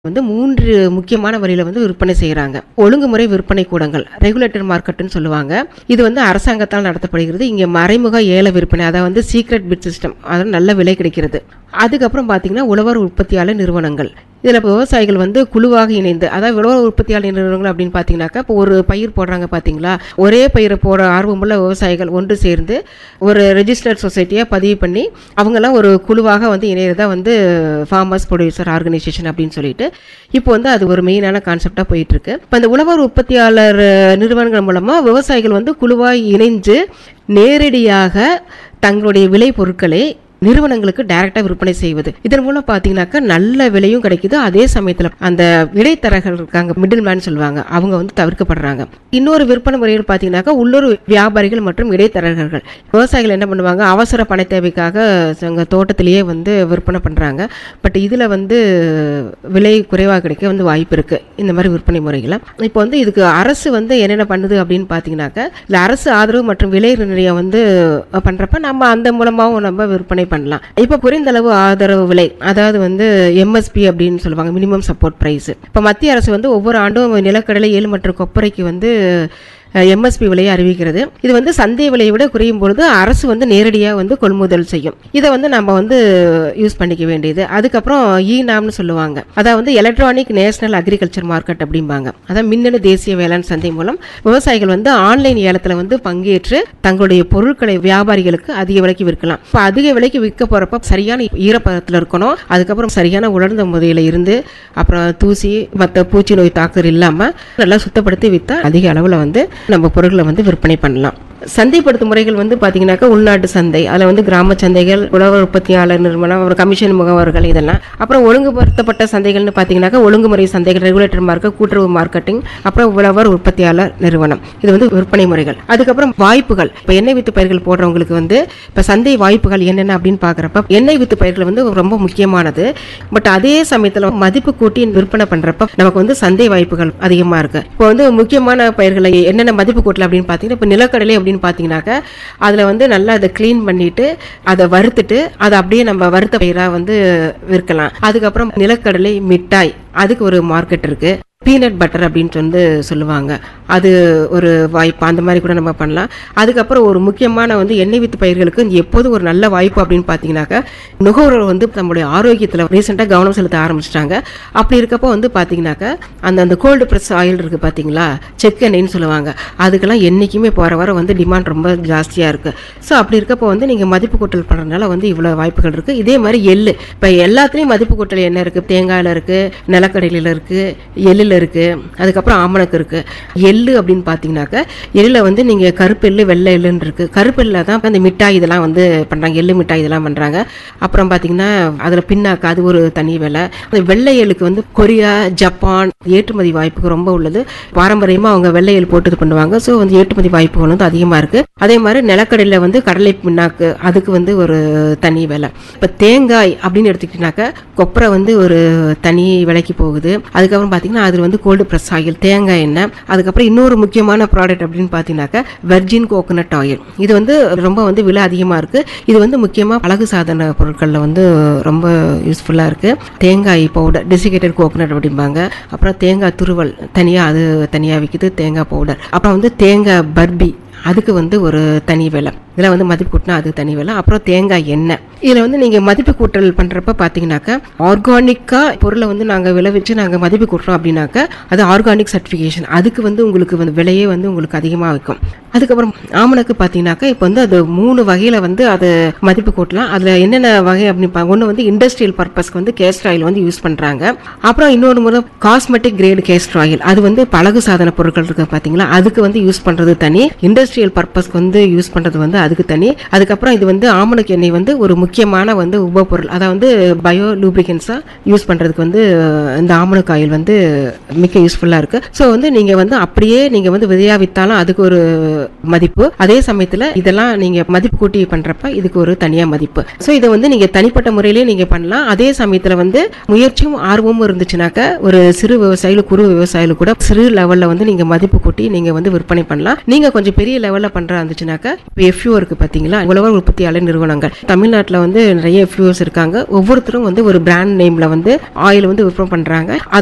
வந்து மூன்று முக்கியமான வழியில வந்து விற்பனை செய்கிறாங்க ஒழுங்குமுறை விற்பனை கூடங்கள் ரெகுலேட்டர் மார்க்கெட்னு சொல்லுவாங்க இது வந்து அரசாங்கத்தால் நடத்தப்படுகிறது இங்கே மறைமுக ஏல விற்பனை அதாவது வந்து சீக்ரெட் பிட் சிஸ்டம் அதாவது நல்ல விலை கிடைக்கிறது அதுக்கப்புறம் பார்த்தீங்கன்னா உழவர் உற்பத்தியாளர் நிறுவனங்கள் இதில் விவசாயிகள் வந்து குழுவாக இணைந்து அதாவது உழவர் உற்பத்தியாளர் நிறுவனங்கள் அப்படின்னு பார்த்தீங்கன்னாக்கா இப்போ ஒரு பயிர் போடுறாங்க பார்த்தீங்களா ஒரே பயிரை போட ஆர்வமுள்ள விவசாயிகள் ஒன்று சேர்ந்து ஒரு ரெஜிஸ்டர்ட் சொசைட்டியாக பதிவு பண்ணி அவங்கெல்லாம் ஒரு குழுவாக வந்து இணையறதா வந்து ஃபார்மர்ஸ் ப்ரொடியூசர் ஆர்கனைசேஷன் அப்படின்னு சொல்லிட்டு இப்போ வந்து அது ஒரு மெயினான கான்செப்டாக போயிட்டு இருக்கு இப்போ இந்த உழவர் உற்பத்தியாளர் நிறுவனங்கள் மூலமாக விவசாயிகள் வந்து குழுவாக இணைஞ்சு நேரடியாக தங்களுடைய விளை பொருட்களை நிறுவனங்களுக்கு டைரக்டா விற்பனை செய்வது இதன் மூலம் பாத்தீங்கன்னாக்கா நல்ல விலையும் கிடைக்குது அதே சமயத்துல அந்த இடைத்தரகர்கள் இருக்காங்க மிடில் மேன் சொல்லுவாங்க அவங்க வந்து தவிர்க்கப்படுறாங்க இன்னொரு விற்பனை முறையில் பாத்தீங்கன்னாக்கா உள்ளூர் வியாபாரிகள் மற்றும் இடைத்தரகர்கள் விவசாயிகள் என்ன பண்ணுவாங்க அவசர பண தேவைக்காக எங்க தோட்டத்திலேயே வந்து விற்பனை பண்றாங்க பட் இதுல வந்து விலை குறைவாக கிடைக்க வந்து வாய்ப்பு இருக்கு இந்த மாதிரி விற்பனை முறைகளை இப்போ வந்து இதுக்கு அரசு வந்து என்னென்ன பண்ணுது அப்படின்னு பாத்தீங்கன்னாக்கா இல்ல அரசு ஆதரவு மற்றும் விலை நிர்ணயம் வந்து பண்றப்ப நம்ம அந்த மூலமாவும் நம்ம விற்பனை பண்ணலாம் இப்போ குறைந்தளவு ஆதரவு விலை அதாவது வந்து எம்எஸ்பி அப்படின்னு சொல்லுவாங்க மினிமம் சப்போர்ட் பிரைஸ் இப்போ மத்திய அரசு வந்து ஒவ்வொரு ஆண்டும் நிலக்கடலை ஏழு மற்றும் கொப்பரைக்கு வந்து எம்எஸ்பி விலையை அறிவிக்கிறது இது வந்து சந்தை விலையை விட குறையும் பொழுது அரசு வந்து நேரடியாக வந்து கொள்முதல் செய்யும் இதை வந்து நம்ம வந்து யூஸ் பண்ணிக்க வேண்டியது அதுக்கப்புறம் இ நாம்னு சொல்லுவாங்க அதாவது வந்து எலக்ட்ரானிக் நேஷனல் அக்ரிகல்ச்சர் மார்க்கெட் அப்படிம்பாங்க அதாவது மின்னணு தேசிய வேளாண் சந்தை மூலம் விவசாயிகள் வந்து ஆன்லைன் ஏலத்தில் வந்து பங்கேற்று தங்களுடைய பொருட்களை வியாபாரிகளுக்கு அதிக விலைக்கு விற்கலாம் இப்போ அதிக விலைக்கு விற்க போறப்ப சரியான ஈரப்பதத்தில் இருக்கணும் அதுக்கப்புறம் சரியான உலர்ந்த முறையில் இருந்து அப்புறம் தூசி மற்ற பூச்சி நோய் தாக்குதல் இல்லாமல் நல்லா சுத்தப்படுத்தி விற்றா அதிக அளவில் வந்து நம்ம பொருட்களை வந்து விற்பனை பண்ணலாம் சந்தைப்படுத்தும் முறைகள் வந்து பார்த்தீங்கன்னாக்கா உள்நாட்டு சந்தை அதில் வந்து கிராம சந்தைகள் உழவர் உற்பத்தியாளர் நிறுவனம் ஒரு கமிஷன் முகவர்கள் இதெல்லாம் அப்புறம் ஒழுங்குபடுத்தப்பட்ட சந்தைகள்னு பார்த்தீங்கன்னாக்கா ஒழுங்குமுறை சந்தைகள் ரெகுலேட்டர் மார்க்கெட் கூட்டுறவு மார்க்கெட்டிங் அப்புறம் உழவர் உற்பத்தியாளர் நிறுவனம் இது வந்து விற்பனை முறைகள் அதுக்கப்புறம் வாய்ப்புகள் இப்போ எண்ணெய் வித்து பயிர்கள் போடுறவங்களுக்கு வந்து இப்போ சந்தை வாய்ப்புகள் என்னென்ன அப்படின்னு பார்க்குறப்ப எண்ணெய் வித்து பயிர்கள் வந்து ரொம்ப முக்கியமானது பட் அதே சமயத்தில் மதிப்பு கூட்டி விற்பனை பண்ணுறப்ப நமக்கு வந்து சந்தை வாய்ப்புகள் அதிகமாக இருக்கு இப்போ வந்து முக்கியமான பயிர்களை என்னென்ன மதிப்பு கூட்டல அப்படின்னு பார்த்தீங்கன்னா இப்போ நிலக்கடலை அப்படின்னு பார்த்தீங்கன்னாக்கா அதில் வந்து நல்லா அதை க்ளீன் பண்ணிட்டு அதை வறுத்துட்டு அதை அப்படியே நம்ம வறுத்த பயிராக வந்து விற்கலாம் அதுக்கப்புறம் நிலக்கடலை மிட்டாய் அதுக்கு ஒரு மார்க்கெட் இருக்கு பீனட் பட்டர் அப்படின்னு வந்து சொல்லுவாங்க அது ஒரு வாய்ப்பு அந்த மாதிரி கூட நம்ம பண்ணலாம் அதுக்கப்புறம் ஒரு முக்கியமான வந்து எண்ணெய் வித்து பயிர்களுக்கு எப்போதும் ஒரு நல்ல வாய்ப்பு அப்படின்னு பார்த்தீங்கன்னாக்கா நுகர்வோர் வந்து நம்மளுடைய ஆரோக்கியத்தில் ரீசெண்டாக கவனம் செலுத்த ஆரம்பிச்சிட்டாங்க அப்படி இருக்கப்போ வந்து பார்த்தீங்கன்னாக்கா அந்த அந்த கோல்டு ப்ரெஸ் ஆயில் இருக்குது பார்த்தீங்களா செக் எண்ணெய்னு சொல்லுவாங்க அதுக்கெல்லாம் என்றைக்குமே போகிற வர வந்து டிமாண்ட் ரொம்ப ஜாஸ்தியாக இருக்குது ஸோ அப்படி இருக்கப்போ வந்து நீங்கள் மதிப்பு கூட்டல் பண்ணுறதுனால வந்து இவ்வளோ வாய்ப்புகள் இருக்குது இதே மாதிரி எள்ளு இப்போ எல்லாத்துலேயும் மதிப்பு கூட்டல் என்ன இருக்குது தேங்காயில் இருக்குது நிலக்கடலையில் இருக்குது எள்ளில் இருக்கு அதுக்கப்புறம் ஆமணக்கு இருக்கு எள்ளு அப்படின்னு பார்த்தீங்கன்னாக்க எள்ளில் வந்து நீங்கள் கருப்பு எள்ளு வெள்ளை எள்ளுன்னு இருக்கு கருப்பு எள்ளில் தான் அந்த மிட்டாய் இதெல்லாம் வந்து பண்ணுறாங்க எள்ளு மிட்டாய் இதெல்லாம் பண்ணுறாங்க அப்புறம் பார்த்தீங்கன்னா அதில் பின்னாக்கு அது ஒரு தனி விலை அந்த வெள்ளை எள்ளுக்கு வந்து கொரியா ஜப்பான் ஏற்றுமதி வாய்ப்புக்கு ரொம்ப உள்ளது பாரம்பரியமாக அவங்க வெள்ளை எள் போட்டு இது பண்ணுவாங்க ஸோ வந்து ஏற்றுமதி வாய்ப்புகள் வந்து அதிகமாக இருக்கு அதே மாதிரி நிலக்கடலையில் வந்து கடலை பின்னாக்கு அதுக்கு வந்து ஒரு தனி விலை இப்போ தேங்காய் அப்படின்னு எடுத்துக்கிட்டீங்கன்னாக்க கொப்பரை வந்து ஒரு தனி விலைக்கு போகுது அதுக்கப்புறம் பார்த்தீங்கன்னா அது வந்து கோல்டு ப்ரெஸ் ஆயில் தேங்காய் எண்ணெய் அதுக்கப்புறம் இன்னொரு முக்கியமான ப்ராடக்ட் அப்படின்னு பார்த்தீங்கன்னாக்கா வெர்ஜின் கோகோனட் ஆயில் இது வந்து ரொம்ப வந்து விலை அதிகமாக இருக்கு இது வந்து முக்கியமாக அழகு சாதன பொருட்களில் வந்து ரொம்ப யூஸ்ஃபுல்லாக இருக்கு தேங்காய் பவுடர் டெசிகேட்டட் கோகோனட் அப்படிம்பாங்க அப்புறம் தேங்காய் துருவல் தனியாக அது தனியாக விற்கிது தேங்காய் பவுடர் அப்புறம் வந்து தேங்காய் பர்பி அதுக்கு வந்து ஒரு தனி விலை இதில் வந்து மதிப்பு கூட்டினா அது தனி விலை அப்புறம் தேங்காய் எண்ணெய் இதில் வந்து நீங்கள் மதிப்பு கூட்டல் பண்ணுறப்ப பார்த்தீங்கன்னாக்கா ஆர்கானிக்காக பொருளை வந்து நாங்கள் விளைவிச்சு நாங்கள் மதிப்பு கூட்டுறோம் அப்படின்னாக்கா அது ஆர்கானிக் சர்டிஃபிகேஷன் அதுக்கு வந்து உங்களுக்கு வந்து விலையே வந்து உங்களுக்கு அதிகமாக வைக்கும் அதுக்கப்புறம் ஆமணக்கு பார்த்தீங்கன்னாக்கா இப்போ வந்து அது மூணு வகையில் வந்து அது மதிப்பு கூட்டலாம் அதில் என்னென்ன வகை அப்படின்னு ஒன்று வந்து இண்டஸ்ட்ரியல் பர்பஸ்க்கு வந்து கேஸ்டர் ஆயில் வந்து யூஸ் பண்ணுறாங்க அப்புறம் இன்னொரு முறை காஸ்மெட்டிக் கிரேடு கேஸ்டர் ஆயில் அது வந்து பழகு சாதன பொருட்கள் இருக்கு பார்த்தீங்களா அதுக்கு வந்து யூஸ் பண்ணுறது தனி இண்டஸ்ட்ரியல் பர்பஸ்க்கு வந்து யூஸ் பண்ணுறது வந்து அதுக்கு தனி அதுக்கப்புறம் இது வந்து ஆமணக்கு எண்ணெய் வந்து ஒரு முக்கியமான வந்து உபப்பொருள் அதாவது பயோ லூப்ரிகன்ஸாக யூஸ் பண்ணுறதுக்கு வந்து இந்த ஆமணக்கு ஆயில் வந்து மிக யூஸ்ஃபுல்லாக இருக்குது ஸோ வந்து நீங்கள் வந்து அப்படியே நீங்கள் வந்து விதையா வித்தாலும் அதுக்கு ஒரு மதிப்பு அதே சமயத்தில் இதெல்லாம் நீங்கள் மதிப்பு கூட்டி பண்ணுறப்ப இதுக்கு ஒரு தனியாக மதிப்பு ஸோ இதை வந்து நீங்கள் தனிப்பட்ட முறையிலே நீங்கள் பண்ணலாம் அதே சமயத்தில் வந்து முயற்சியும் ஆர்வமும் இருந்துச்சுனாக்க ஒரு சிறு விவசாயிகள் குறு விவசாயிகள் கூட சிறு லெவலில் வந்து நீங்கள் மதிப்பு கூட்டி நீங்கள் வந்து விற்பனை பண்ணலாம் நீங்கள் கொஞ்சம் பெரிய லெவலில் பண்ணுறா இருந்துச்சுனாக்கா இப்போ எஃப்யூ எஃப்ஓ இருக்கு பார்த்தீங்களா உழவர் உற்பத்தியாளர் நிறுவனங்கள் தமிழ்நாட்டில் வந்து நிறைய எஃப்ஓஸ் இருக்காங்க ஒவ்வொருத்தரும் வந்து ஒரு பிராண்ட் நேமில் வந்து ஆயில் வந்து விற்பனை பண்ணுறாங்க